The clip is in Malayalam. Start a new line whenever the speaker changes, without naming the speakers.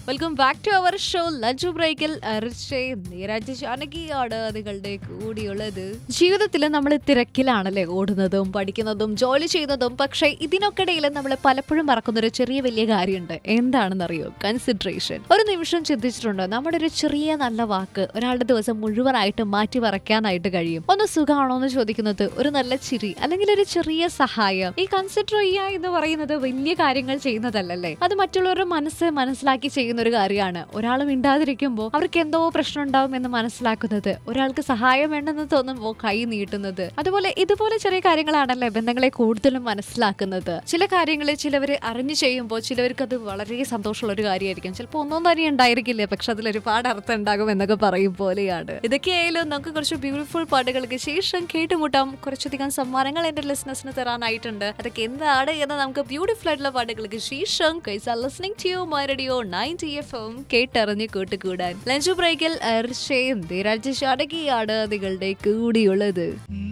welcome back to our show lunch ബ്രേക്കിൽ നീരാജ് ജാനകിയാണ് നിങ്ങളുടെ കൂടിയുള്ളത് ജീവിതത്തിൽ നമ്മൾ തിരക്കിലാണല്ലേ ഓടുന്നതും പഠിക്കുന്നതും ജോലി ചെയ്യുന്നതും പക്ഷേ ഇതിനൊക്കിടയിൽ നമ്മൾ പലപ്പോഴും മറക്കുന്ന ഒരു ചെറിയ വലിയ കാര്യമുണ്ട് എന്താണെന്നറിയോ കൺസിഡറേഷൻ ഒരു നിമിഷം ചിന്തിച്ചിട്ടുണ്ടോ നമ്മുടെ ഒരു ചെറിയ നല്ല വാക്ക് ഒരാളുടെ ദിവസം മുഴുവനായിട്ട് മാറ്റി വരയ്ക്കാനായിട്ട് കഴിയും ഒന്ന് സുഖമാണോ എന്ന് ചോദിക്കുന്നത് ഒരു നല്ല ചിരി അല്ലെങ്കിൽ ഒരു ചെറിയ സഹായം ഈ കൺസിഡർ ചെയ്യുക എന്ന് പറയുന്നത് വലിയ കാര്യങ്ങൾ ചെയ്യുന്നതല്ലല്ലേ അത് മറ്റുള്ളവരുടെ മനസ്സ് മനസ്സിലാക്കി ചെയ്യുന്ന ഒരു കാര്യമാണ് ഒരാൾ മിണ്ടാതിരിക്കുമ്പോൾ അവർക്ക് എന്തോ പ്രശ്നം ഉണ്ടാവും എന്ന് മനസ്സിലാക്കുന്നത് ഒരാൾക്ക് സഹായം വേണ്ടെന്ന് തോന്നുമ്പോൾ കൈ നീട്ടുന്നത് അതുപോലെ ഇതുപോലെ ചെറിയ കാര്യങ്ങളാണല്ലേ ബന്ധങ്ങളെ കൂടുതലും മനസ്സിലാക്കുന്നത് ചില കാര്യങ്ങൾ ചിലവർ അറിഞ്ഞു ചെയ്യുമ്പോൾ ചിലവർക്ക് അത് വളരെ സന്തോഷമുള്ള ഒരു കാര്യമായിരിക്കും ചിലപ്പോൾ ഒന്നും തന്നെ ഉണ്ടായിരിക്കില്ല പക്ഷെ അതിൽ ഒരുപാട് അർത്ഥം ഉണ്ടാകും എന്നൊക്കെ പറയും പോലെയാണ് ഇതൊക്കെയായാലും നമുക്ക് കുറച്ച് ബ്യൂട്ടിഫുൾ പാട്ടുകൾക്ക് ശേഷം കേട്ടുമുട്ടാം കുറച്ചധികം സമ്മാനങ്ങൾ എന്റെ ലിസ്നസിന് തരാനായിട്ടുണ്ട് അതൊക്കെ എന്താണ് എന്ന് നമുക്ക് ബ്യൂട്ടിഫുൾ ആയിട്ടുള്ള പാട്ടുകൾക്ക് ശേഷം listening to my radio ninety F M കേട്ടറിഞ്ഞ് കൂട്ടുകൂടാൻ ലഞ്ച് ബ്രേക്കിൽ അർഷയും ധീരാജ് ഷാടകിയാണ് നിങ്ങളുടെ കൂടിയുള്ളത്